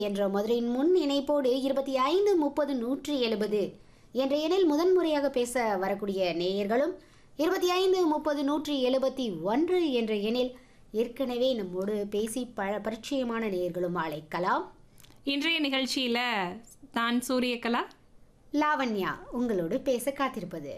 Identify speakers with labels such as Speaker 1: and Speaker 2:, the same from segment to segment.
Speaker 1: என்ற மதுரையின் முன் இணைப்போடு இருபத்தி ஐந்து முப்பது நூற்றி எழுபது என்ற எண்ணில் முதன்முறையாக பேச வரக்கூடிய நேயர்களும் இருபத்தி ஐந்து முப்பது நூற்றி எழுபத்தி ஒன்று என்ற எண்ணில் ஏற்கனவே நம்மோடு பேசி ப பரிச்சயமான நேயர்களும் அழைக்கலாம்
Speaker 2: இன்றைய நிகழ்ச்சியில தான் சூரியகலா
Speaker 1: லாவண்யா உங்களோடு பேச காத்திருப்பது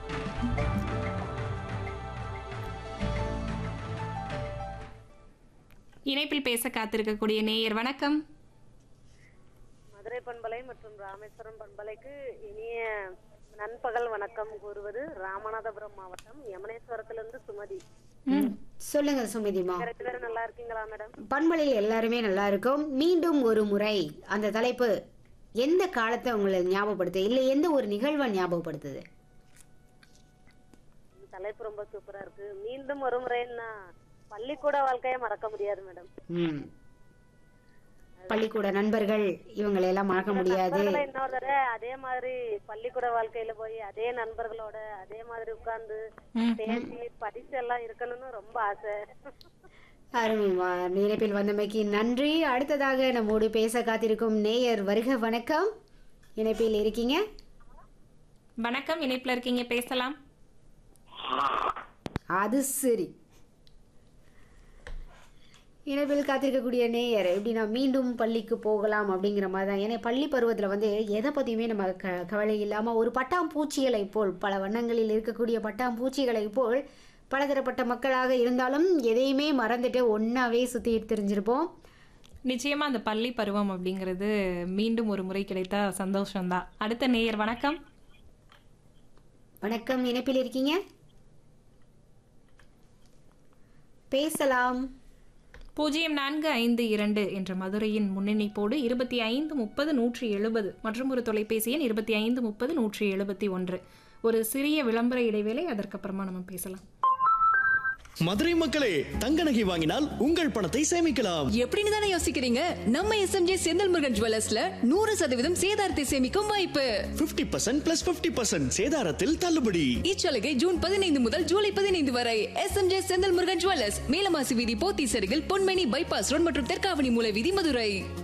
Speaker 2: இணைப்பில் பேச காத்திருக்கக்கூடிய நேயர் வணக்கம்
Speaker 3: மதுரை பண்பலை மற்றும் ராமேஸ்வரம் பண்பலைக்கு இனிய நண்பகல் வணக்கம் கூறுவது ராமநாதபுரம் மாவட்டம் யமனேஸ்வரத்திலிருந்து சுமதி
Speaker 1: சொல்லுங்க சுமிதிமா
Speaker 3: ரெண்டு பேரும் நல்லா இருக்கீங்களா மேடம்
Speaker 1: பண்பலையில் எல்லாருமே நல்லா இருக்கும் மீண்டும் ஒரு முறை அந்த தலைப்பு எந்த காலத்தை உங்களை ஞாபகப்படுத்து இல்லை எந்த ஒரு நிகழ்வை ஞாபகப்படுத்துது
Speaker 3: இந்த தலைப்பு ரொம்ப சூப்பரா இருக்கு மீண்டும் ஒரு முறைன்னா பள்ளிக்கூட வாழ்க்கையை மறக்க முடியாது மேடம்
Speaker 1: ம் பள்ளிக்கூட நண்பர்கள் இவங்களை எல்லாம் மறக்க முடியாது
Speaker 3: நண்பர்களை இன்னொரு தடவை அதே மாதிரி பள்ளிக்கூட வாழ்க்கையில போய் அதே நண்பர்களோட அதே மாதிரி உட்கார்ந்து பேசி படிச்சு எல்லாம் இருக்கணும்னு ரொம்ப ஆசை
Speaker 1: அருமைமா நினைப்பில் வந்தமைக்கு நன்றி அடுத்ததாக நம்மோடு பேச காத்திருக்கும் நேயர் வருக வணக்கம் இணைப்பில் இருக்கீங்க
Speaker 2: வணக்கம் இணைப்புல இருக்கீங்க பேசலாம்
Speaker 1: அது சரி இணைப்பில் காத்திருக்கக்கூடிய நேயர் எப்படின்னா மீண்டும் பள்ளிக்கு போகலாம் அப்படிங்கிற மாதிரி தான் ஏன்னா பள்ளி பருவத்தில் வந்து எதை பற்றியுமே நம்ம க கவலை இல்லாமல் ஒரு பட்டாம்பூச்சிகளைப் போல் பல வண்ணங்களில் இருக்கக்கூடிய பட்டாம்பூச்சிகளைப் போல் பலதரப்பட்ட மக்களாக இருந்தாலும் எதையுமே மறந்துட்டு ஒன்றாவே சுற்றிட்டு தெரிஞ்சிருப்போம்
Speaker 2: நிச்சயமா அந்த பள்ளி பருவம் அப்படிங்கிறது மீண்டும் ஒரு முறை கிடைத்தா சந்தோஷம்தான் அடுத்த நேயர் வணக்கம்
Speaker 1: வணக்கம் இணைப்பில் இருக்கீங்க பேசலாம்
Speaker 2: பூஜ்ஜியம் நான்கு ஐந்து இரண்டு என்ற மதுரையின் முன்னிணைப்போடு இருபத்தி ஐந்து முப்பது நூற்றி எழுபது மற்றும் ஒரு தொலைபேசி எண் இருபத்தி ஐந்து முப்பது நூற்றி எழுபத்தி ஒன்று ஒரு சிறிய விளம்பர இடைவேளை அதற்கப்புறமா நம்ம பேசலாம்
Speaker 4: மதுரை மக்களே தங்க நகை வாங்கினால் உங்கள் பணத்தை சேமிக்கலாம்
Speaker 5: எப்படின்னு தானே யோசிக்கிறீங்க நம்ம எஸ்எம்ஜே செந்தில் முருகன் ஜுவல்லர்ஸ்ல நூறு சதவீதம் சேதாரத்தை சேமிக்கும் வாய்ப்பு
Speaker 4: 50% பர்சன்ட் பிளஸ் பிப்டி பர்சன்ட் சேதாரத்தில் தள்ளுபடி
Speaker 5: இச்சலுகை ஜூன் பதினைந்து முதல் ஜூலை பதினைந்து வரை எஸ்எம்ஜே செந்தில் முருகன் ஜுவல்லர்ஸ் மேலமாசி வீதி போத்தீசருகில் பொன்மேனி பைபாஸ் ரோட் மற்றும் தெற்காவணி மூல வீதி மதுரை